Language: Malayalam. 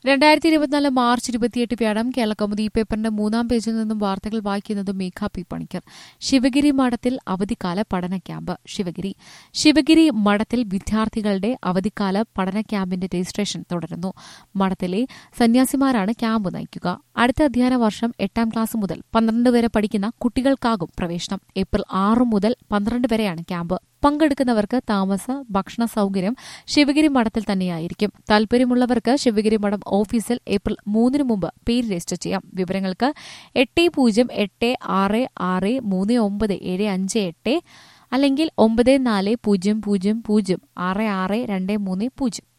രണ്ടായിരത്തി ഇരുപത്തിനാല് മാർച്ച് ഇരുപത്തിയെട്ട് വ്യാഴം കേരളകൗമുദി പേപ്പറിന്റെ മൂന്നാം പേജിൽ നിന്നും വാർത്തകൾ വായിക്കുന്നത് മേഘ പി പണിക്കർ ശിവഗിരി മഠത്തിൽ അവധിക്കാല പഠന ക്യാമ്പ് ശിവഗിരി ശിവഗിരി മഠത്തിൽ വിദ്യാർത്ഥികളുടെ അവധിക്കാല പഠന ക്യാമ്പിന്റെ രജിസ്ട്രേഷൻ തുടരുന്നു മഠത്തിലെ സന്യാസിമാരാണ് ക്യാമ്പ് നയിക്കുക അടുത്ത അധ്യയന വർഷം എട്ടാം ക്ലാസ് മുതൽ പന്ത്രണ്ട് വരെ പഠിക്കുന്ന കുട്ടികൾക്കാകും പ്രവേശനം ഏപ്രിൽ ആറ് മുതൽ പന്ത്രണ്ട് വരെയാണ് ക്യാമ്പ് പങ്കെടുക്കുന്നവർക്ക് താമസ ഭക്ഷണ സൗകര്യം ശിവഗിരി മഠത്തിൽ തന്നെയായിരിക്കും താൽപര്യമുള്ളവർക്ക് ശിവഗിരി മഠം ഓഫീസിൽ ഏപ്രിൽ മൂന്നിന് മുമ്പ് പേര് രജിസ്റ്റർ ചെയ്യാം വിവരങ്ങൾക്ക് എട്ട് പൂജ്യം എട്ട് ആറ് ആറ് മൂന്ന് ഒമ്പത് ഏഴ് അഞ്ച് എട്ട് അല്ലെങ്കിൽ ഒമ്പത് നാല് പൂജ്യം പൂജ്യം പൂജ്യം ആറ് ആറ് രണ്ട് മൂന്ന് പൂജ്യം